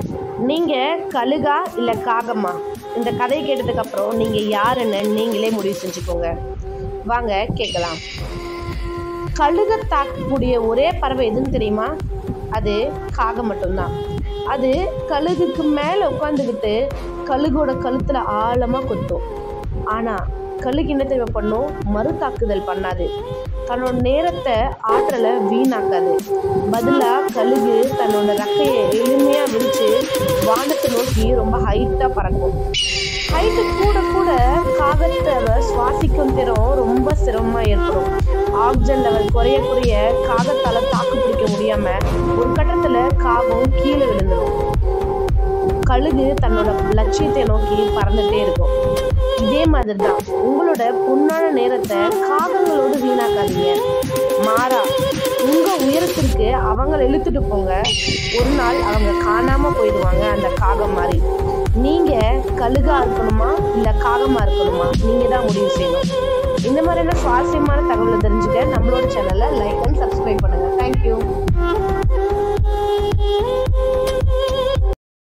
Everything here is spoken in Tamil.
நீங்கள் கழுகா இல்லை காகமா இந்த கதையை கேட்டதுக்கப்புறம் நீங்கள் யாருன்னு நீங்களே முடிவு செஞ்சுக்கோங்க வாங்க கேட்கலாம் கழுகை தாக்கக்கூடிய ஒரே பறவை எதுன்னு தெரியுமா அது காகம் மட்டும்தான் அது கழுகுக்கு மேலே உட்காந்துக்கிட்டு கழுகோட கழுத்தில் ஆழமாக கொத்தும் ஆனால் கழுகு என்ன தேவை பண்ணும் மறுதாக்குதல் பண்ணாது தன்னோட நேரத்தை ஆற்றலை வீணாக்காது பதிலாக கழுகு தன்னோட ரெக்கையை எளிமையாக விரித்து வானத்தை நோக்கி ரொம்ப ஹைட்டாக பறக்கும் ஹைட்டு கூட கூட காகத்தை சுவாசிக்கும் திறம் ரொம்ப சிரமமாக ஏற்படும் ஆக்சிஜன் லெவல் குறைய குறைய காகத்தால் தாக்கு பிடிக்க முடியாமல் ஒரு கட்டத்தில் காகம் கீழே விழுந்துடும் கழுகு தன்னோட லட்சியத்தை நோக்கி பறந்துட்டே இருக்கும் இதே மாதிரி தான் உங்களோட பொன்னான நேரத்தை காகங்களோடு வீணாக்காதீங்க மாறா உங்க உயரத்திற்கு அவங்கள இழுத்துட்டு போங்க ஒரு நாள் அவங்க காணாம போயிடுவாங்க அந்த காகம் மாதிரி நீங்க கழுகா இருக்கணுமா இல்ல காகமா இருக்கணுமா நீங்க தான் முடிவு செய்யணும் இந்த மாதிரியான சுவாரஸ்யமான தகவலை தெரிஞ்சுக்க நம்மளோட சேனலை லைக் அண்ட் சப்ஸ்கிரைப் பண்ணுங்க தேங்க்யூ